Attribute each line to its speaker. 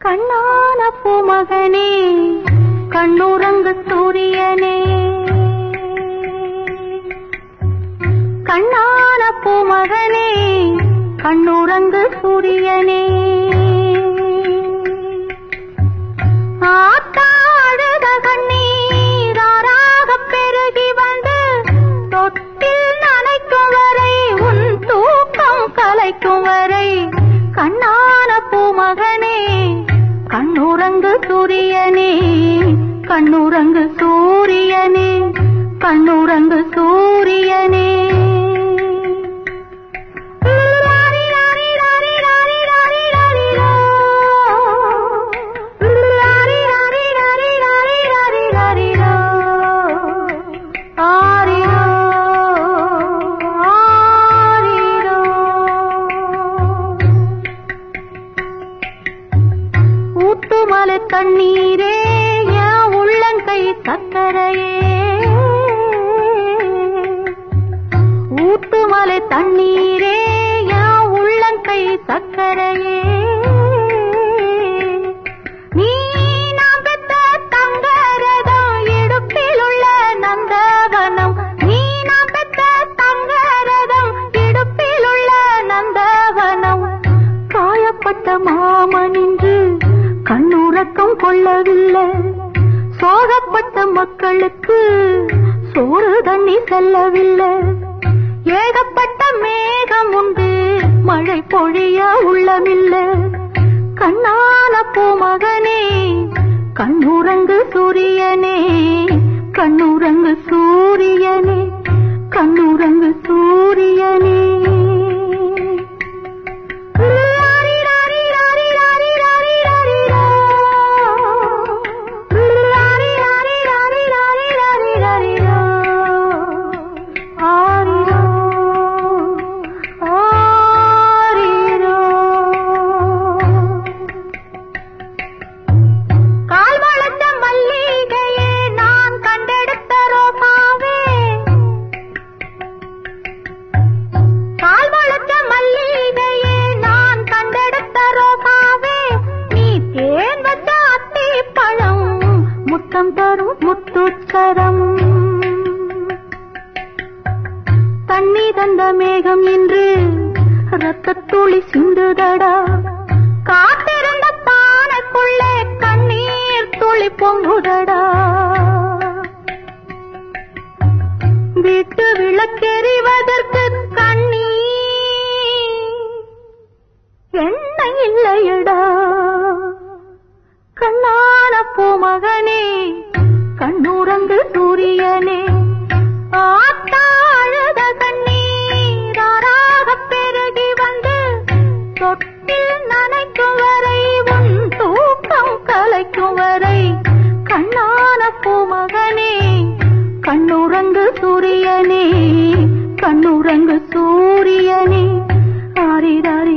Speaker 1: கண்ணான பூமகனே கண்ணுறங்கு சூரியனே கண்ணான பூமகனே கண்ணுறங்கு சூரியனே ஆத்தாடுத கண்ணீராராக பெருகி வந்து தொட்டில் நனைக்கும் வரை உன் தூக்கம் கலைக்கும் வரை கண்ணான பூமகனே கண்ணுறங்கு சூரியனே கண்ணுறங்கு சூரியனே கண்ணுறங்கு சூரியனே ஊத்துமலை தண்ணீரே என் உள்ளங்கை சக்கரையே ஊத்துமலை தண்ணீரே என் உள்ளங்கை சக்கரையே நீ நான் பெத்த தங்கரதம் இடுப்பில் உள்ள நந்தவனம் நீ நான் பெத்த தங்கரதம் இடுப்பில் உள்ள நந்தவனம் காயப்பட்ட மாமனின்று கண்ணுறக்கம் கொள்ளவில்லை சோகப்பட்ட மக்களுக்கு சோறு தண்ணி செல்லவில்லை ஏகப்பட்ட மேகம் உண்டு மழை பொழிய உள்ளமில்லை கண்ணான பூமகனே கண்ணுறங்கு சூரியனே கண்ணுறங்கு சூரியனே கண்ணுறங்கு சூரியனே கால் வளர்ந்த மல்லிகையே நான் கண்டெடுத்த ரோசாவே கால் வளர்த்த மல்லிகையே நான் கண்டெடுத்த ரோசாவே நீ தேன் வச்ச அத்தி பழம் முத்தம் தரும் முத்துச்சரம் தண்ணி தந்த மேகம் இன்று ரத்தத்துளி சிந்துதடா காத்திருந்த பானைக்குள்ளே கண்ணீர் துளி பொங்குதடா வீட்டு விளக்கெறிவதற்கு கண்ணீர் எண்ணெய் இல்லையடா கண்ணான பூமகனே கண்ணுறங்கு சூரியனே ஆத்தாழுத கண்ணீராராக பெருகி வந்து தொட்டில் நனைக்கும் வரை உன் தூக்கம் கலைக்கும் வரை கண்ணான பூமகனே கண்ணுறங்கு சூரியனே கண்ணுறங்கு சூரியனே ஆரிடாரி